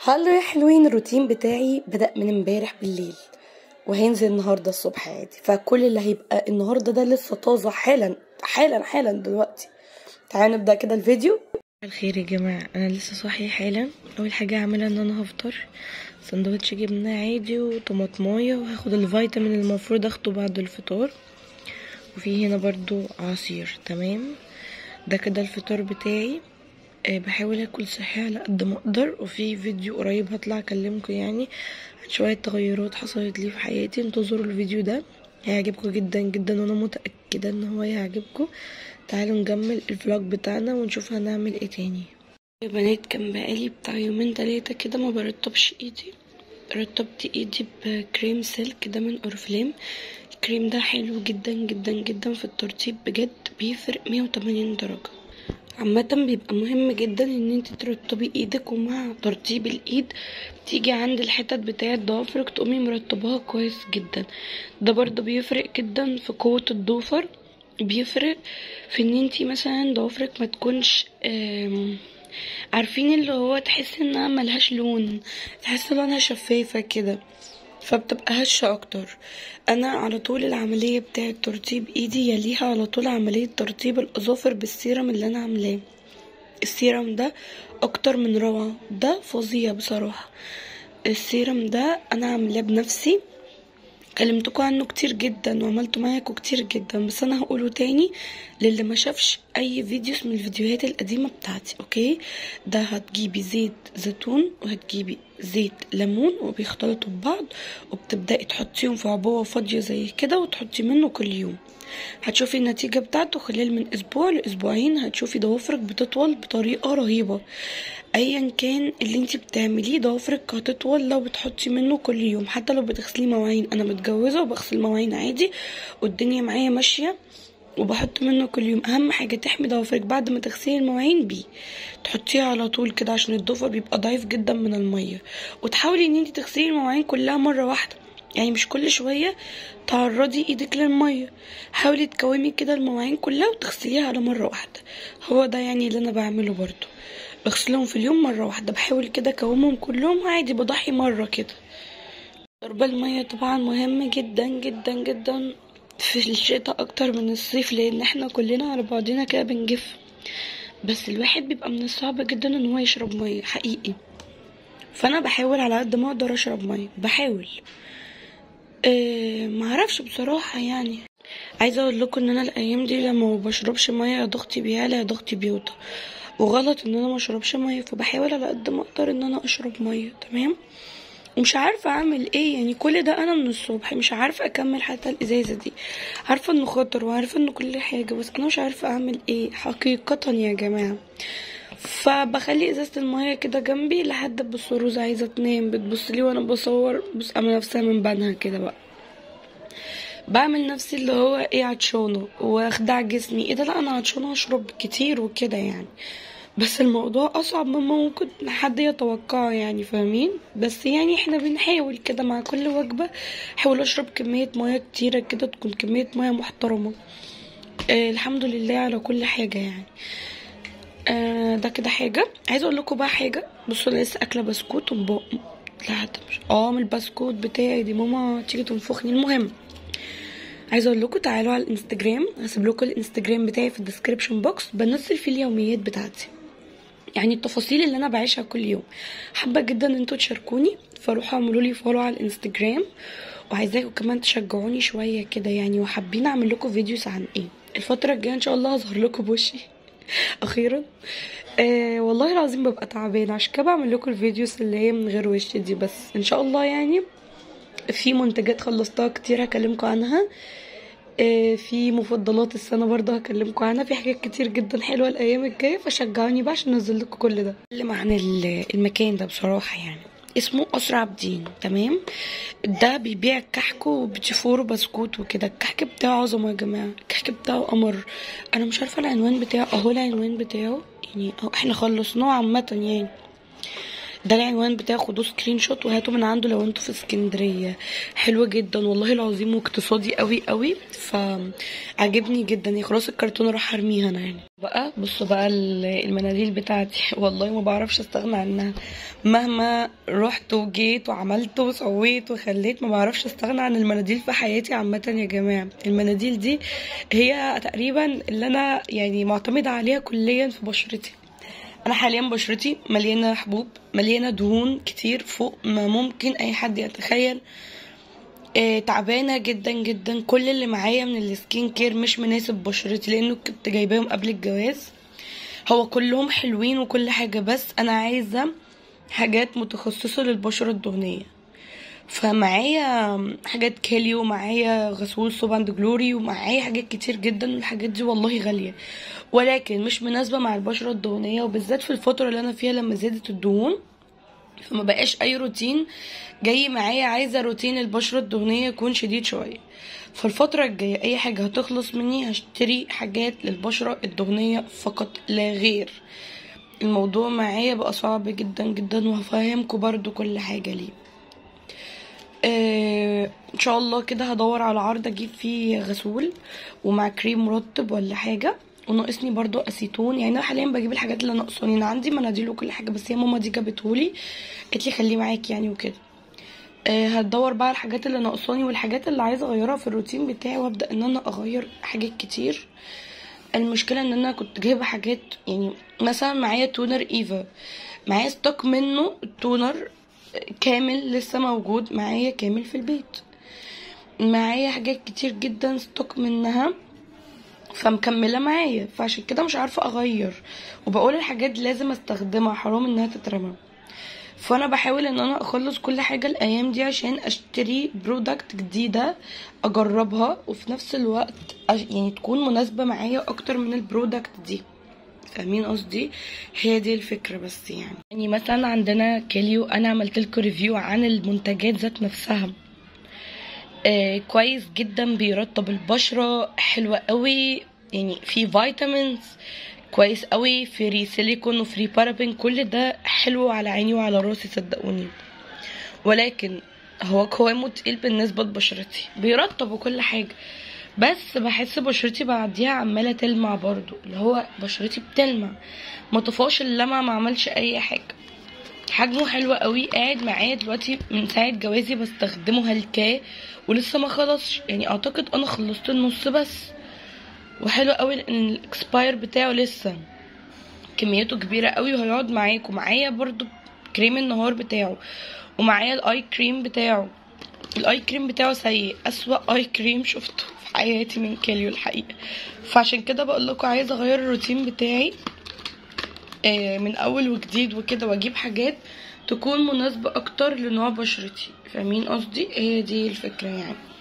هلو يا حلوين الروتين بتاعي بدأ من امبارح بالليل وهينزل النهاردة الصبح عادي فكل اللي هيبقى النهاردة ده لسه طازة حالا حالا حالا دلوقتي تعالوا نبدأ كده الفيديو الخير يا جماعة أنا لسه صاحية حالا أول حاجة هعملها إن أنا هفطر سندوتش جبنة عادي وطماطماية وهاخد الفيتامين اللي المفروض اخده بعد الفطار وفي هنا برضو عصير تمام ده كده الفطار بتاعي أه بحاول اكل صحي على قد ما اقدر وفي فيديو قريب هطلع اكلمكم يعني عن شوية تغيرات حصلت لي في حياتي انتظروا الفيديو ده هيعجبكم جدا جدا وانا متأكدة ان هو هيعجبكم تعالوا نكمل الفلوج بتاعنا ونشوف هنعمل ايه تاني يا بنات كان بقالي بتاع يومين تلاتة كده ما برطبش ايدي رطبت ايدي بكريم سلك ده من اورفليم الكريم ده حلو جدا جدا جدا في الترطيب بجد بيفرق 180 درجة عامة بيبقى مهم جدا ان انت ترطبي ايدك ومع ترطيب الايد تيجي عند الحتت بتاعة ضوافرك تقومي مرطباها كويس جدا ده برضه بيفرق جدا في قوة الضوفر بيفرق في ان انتي مثلا ضوافرك ما تكونش عارفين اللي هو تحس انها ملهاش لون تحس لونها شفافة كده فبتبقى هشة اكتر انا على طول العملية بتاعة ترطيب ايدي يليها على طول عملية ترطيب الاظافر بالسيرم اللي انا عاملاه السيرم ده اكتر من روعة ده فظيع بصراحة السيرم ده انا عاملاه بنفسي كلمتكم عنه كتير جدا وعملته معاكم كتير جدا بس انا هقوله تاني للي ما شافش اي فيديوز من الفيديوهات القديمة بتاعتي اوكي ده هتجيبي زيت زيتون وهتجيبي زيت ليمون وبيختلطوا ببعض وبتبدأي تحطيهم في عبوة فاضية زي كده وتحطي منه كل يوم هتشوفي النتيجة بتاعته خلال من اسبوع لاسبوعين هتشوفي ضوافرك بتطول بطريقة رهيبة ايا كان اللي انت بتعمليه ضوافرك هتطول لو بتحطي منه كل يوم حتى لو بتغسلي مواعين انا متجوزة وبغسل مواعين عادي والدنيا معايا ماشية وبحط منه كل يوم اهم حاجه تحمي ضوافرك بعد ما تغسلي المواعين بيه تحطيها على طول كده عشان الضفر بيبقى ضعيف جدا من الميه وتحاولي ان انت تغسلي المواعين كلها مره واحده يعني مش كل شويه تعرضي ايدك للميه حاولي تكومي كده المواعين كلها وتغسليها على مره واحده هو ده يعني اللي انا بعمله برضو بغسلهم في اليوم مره واحده بحاول كده اكومهم كلهم عادي بضحي مره كده شرب الميه طبعا مهم جدا جدا جدا في الشتاء اكتر من الصيف لان احنا كلنا على بعضنا كده بنجف بس الواحد بيبقى من الصعب جدا ان هو يشرب ميه حقيقي فانا بحاول على قد ما اقدر اشرب ميه بحاول أه معرفش بصراحه يعني عايزه اقول لكم ان انا الايام دي لما ما بشربش ميه يا ضغطي بيعلى يا ضغطي بيوطى وغلط ان انا ما اشربش ميه فبحاول على قد ما اقدر ان انا اشرب ميه تمام ومش عارفة اعمل ايه يعني كل ده انا من الصبح مش عارفة اكمل حتى الازازة دي عارفة انه خطر وعارفة انه كل حاجة بس انا مش عارفة اعمل ايه حقيقة يا جماعة فبخلي ازازة المية كده جنبي لحد بصروز عايزة تنام بتبص لي وانا بصور بص اعمل نفسها من بنها كده بقى بعمل نفسي اللي هو ايه عطشانة واخدع جسمي ايه ده لا انا عطشانة هشرب كتير وكده يعني بس الموضوع اصعب مما ممكن حد يتوقعه يعني فاهمين بس يعني احنا بنحاول كده مع كل وجبه احاول اشرب كميه ميه كتيره كده تكون كميه ميه محترمه آه الحمد لله على كل حاجه يعني آه ده كده حاجه عايزه اقول لكم بقى حاجه بصوا انا لسه اكله بسكوت ومبق لا مش اه من البسكوت بتاعي دي ماما تيجي تنفخني المهم عايزه اقول لكم تعالوا على الانستجرام هسيب لكم الانستجرام بتاعي في الديسكريبشن بوكس بنزل فيه اليوميات بتاعتي يعني التفاصيل اللي انا بعيشها كل يوم حابه جدا ان انتوا تشاركوني فروحوا اعملوا لي فولو على الانستجرام وعايزاكم كمان تشجعوني شويه كده يعني وحابين اعمل لكم فيديوز عن ايه الفتره الجايه ان شاء الله هظهر لكم بوشي اخيرا آه والله العظيم ببقى تعبانه عشان كده بعمل لكم الفيديوز اللي هي من غير وش دي بس ان شاء الله يعني في منتجات خلصتها كتير هكلمكم عنها في مفضلات السنه برضه هكلمكم عنها في حاجات كتير جدا حلوه الايام الجايه فشجعوني بقى عشان انزل لكم كل ده اتكلم عن المكان ده بصراحه يعني اسمه قصر عابدين تمام ده بيبيع كحك وبتيفور وبسكوت وكده الكحك بتاعه عظمه يا جماعه الكحك بتاعه قمر انا مش عارفه العنوان بتاعه اهو العنوان بتاعه يعني اهو احنا خلصناه عامه يعني ده العنوان بتاعه خدوه سكرين شوت وهاتوا من عنده لو انتوا في اسكندريه حلو جدا والله العظيم واقتصادي قوي قوي فعجبني جدا يا خلاص الكرتونه راح ارميها انا يعني بقى بصوا بقى ال- المناديل بتاعتي والله ما بعرفش استغنى عنها مهما رحت وجيت وعملت وسويت وخليت ما بعرفش استغنى عن المناديل في حياتي عامه يا جماعه المناديل دي هي تقريبا اللي انا يعني معتمده عليها كليا في بشرتي انا حاليا بشرتي مليانه حبوب مليانه دهون كتير فوق ما ممكن اي حد يتخيل آه، تعبانه جدا جدا كل اللي معايا من السكين كير مش مناسب بشرتي لانه كنت جايباهم قبل الجواز هو كلهم حلوين وكل حاجه بس انا عايزه حاجات متخصصه للبشره الدهنيه فمعايا حاجات كيلي ومعايا غسول صوب اند جلوري ومعايا حاجات كتير جدا والحاجات دي والله غاليه ولكن مش مناسبه مع البشره الدهنيه وبالذات في الفتره اللي انا فيها لما زادت الدهون فما بقاش اي روتين جاي معايا عايزه روتين البشره الدهنيه يكون شديد شويه فالفتره الجايه اي حاجه هتخلص مني هشتري حاجات للبشره الدهنيه فقط لا غير الموضوع معايا بقى صعب جدا جدا وهفهمكم برضو كل حاجه ليه آه، ان شاء الله كده هدور على عرض اجيب فيه غسول ومع كريم مرطب ولا حاجه وناقصني برضو اسيتون يعني انا حاليا بجيب الحاجات اللي ناقصاني انا عندي مناديل وكل حاجه بس هي ماما دي جابتهولي قالت لي خليه معاكي يعني وكده آه، هتدور بقى على الحاجات اللي ناقصاني والحاجات اللي عايزه اغيرها في الروتين بتاعي وابدا ان انا اغير حاجات كتير المشكله ان انا كنت جايبه حاجات يعني مثلا معايا تونر ايفا معايا ستوك منه التونر كامل لسه موجود معايا كامل في البيت معايا حاجات كتير جدا ستوك منها فمكملة معايا فعشان كده مش عارفة اغير وبقول الحاجات دي لازم استخدمها حرام انها تترمى فانا بحاول ان انا اخلص كل حاجة الايام دي عشان اشتري برودكت جديدة اجربها وفي نفس الوقت أش- يعني تكون مناسبة معايا اكتر من البرودكت دي فاهمين قصدي هي دي الفكرة بس يعني يعني مثلا عندنا كيليو انا عملت لكم ريفيو عن المنتجات ذات نفسها آه كويس جدا بيرطب البشرة حلوة قوي يعني في فيتامينز كويس قوي فري سيليكون وفري بارابين كل ده حلو على عيني وعلى راسي صدقوني ولكن هو قوامه تقيل بالنسبة لبشرتي بيرطب وكل حاجة بس بحس بشرتي بعديها عمالة تلمع برضو اللي هو بشرتي بتلمع ما طفاش اللمع ما عملش اي حاجة حجمه حلو قوي قاعد معايا دلوقتي من ساعة جوازي بستخدمه هلكاه ولسه ما خلصش يعني اعتقد انا خلصت النص بس وحلو قوي لان الاكسباير بتاعه لسه كميته كبيرة قوي وهيقعد معاك ومعايا برضو كريم النهار بتاعه ومعايا الاي كريم بتاعه الاي كريم بتاعه سيء اسوأ اي كريم شفته في حياتي من كيليو الحقيقة فعشان كده بقول لكم عايزة اغير الروتين بتاعي آه، من اول وجديد وكده واجيب حاجات تكون مناسبة اكتر لنوع بشرتي فاهمين قصدي هي دي الفكرة يعني